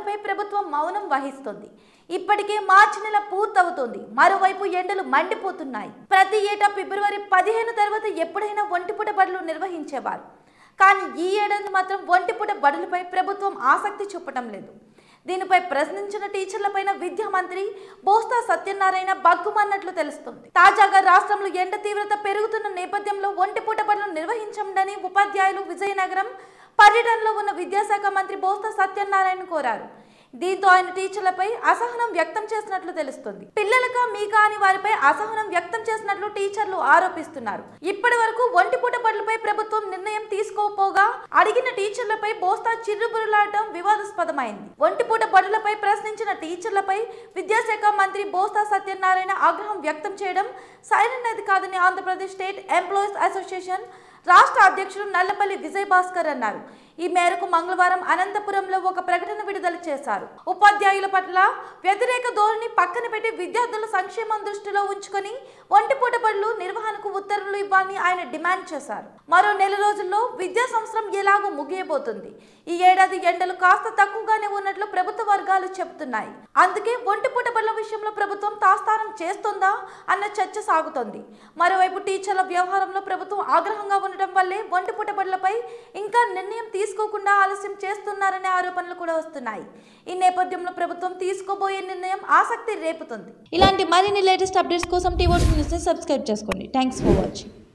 బడులపై ప్రభుత్వం మౌనం వహిస్తుంది ఇప్పటికే మార్చి నెల పూర్తవుతోంది మరోవైపు ఎండలు మండిపోతున్నాయి ప్రతి ఏటా ఫిబ్రవరి పదిహేను తర్వాత ఎప్పుడైనా ఒంటిపూట బడులు నిర్వహించేవారు కానీ ఈ ఏడాది మాత్రం ఒంటిపూట బడులపై ప్రభుత్వం ఆసక్తి చూపటం లేదు దీనిపై ప్రశ్నించిన టీచర్లపైన విద్యా మంత్రి బోస్తా సత్యనారాయణ బగ్గుమన్నట్లు తెలుస్తుంది తాజాగా రాష్ట్రంలో ఎండ తీవ్రత పెరుగుతున్న నేపథ్యంలో ఒంటిపూట బడులు నిర్వహించండని ఉపాధ్యాయులు విజయనగరం పర్యటనలో ఉన్న విద్యాశాఖ మంత్రి బోస్తా సత్యనారాయణ కోరారు దీంతో ఆయన టీచర్లపై అసహనం వ్యక్తం చేసినట్లు తెలుస్తుంది పిల్లలకా మీకా అని వారిపై అసహనం వ్యక్తం చేసినట్లు టీచర్లు ఆరోపిస్తున్నారు ఇప్పటి వరకు ఒంటిపూట బడులపై ప్రభుత్వం నిర్ణయం తీసుకోపోగా అడిగిన టీచర్లపై బోస్తా చిర్రుబురులాడటం వివాదాస్పదమైంది ఒంటిపూట బడులపై ప్రశ్నించిన టీచర్లపై విద్యాశాఖ మంత్రి బోస్తా సత్యనారాయణ ఆగ్రహం వ్యక్తం చేయడం సరైనది కాదని ఆంధ్రప్రదేశ్ స్టేట్ ఎంప్లాయీస్ అసోసియేషన్ రాష్ట్ర అధ్యక్షుడు నల్లపల్లి విజయ్ భాస్కర్ అన్నారు ఈ మేరకు మంగళవారం అనంతపురంలో ఒక ప్రకటన విడుదల చేశారు ఉపాధ్యాయుల పట్ల వ్యతిరేక ధోరణి పక్కన పెట్టి విద్యార్థుల సంక్షేమం దృష్టిలో ఉంచుకొని ఒంటిపూట బడులు నిర్వహణకు ఉత్తర్వులు ఇవ్వాలని ఆయన డిమాండ్ చేశారు మరో నెల రోజుల్లో విద్యా సంవత్సరం ఎలాగో ముగియబోతుంది ఈ ఏడాది ఎండలు కాస్త తక్కువగానే ఉన్నట్లు ప్రభుత్వ వర్గాలు చెబుతున్నాయి అందుకే ఒంటిపూట బడుల విషయంలో ప్రభుత్వం తాస్తారం చేస్తుందా అన్న చర్చ సాగుతోంది మరోవైపు టీచర్ల వ్యవహారంలో ప్రభుత్వం ఆగ్రహంగా ఉండటం వల్లే ఒంటిపూట బడులపై ఇంకా నిర్ణయం తీసుకోకుండా ఆలస్యం చేస్తున్నారనే ఆరోపణలు కూడా వస్తున్నాయి ఈ నేపథ్యంలో ప్రభుత్వం తీసుకోబోయే నిర్ణయం ఆసక్తి రేపుతుంది ఇలాంటి మరిన్ని లేటెస్ట్ అప్డేట్స్ కోసం టీవీ న్యూస్ని సబ్స్క్రైబ్ చేసుకోండి థ్యాంక్స్ ఫర్ వాచింగ్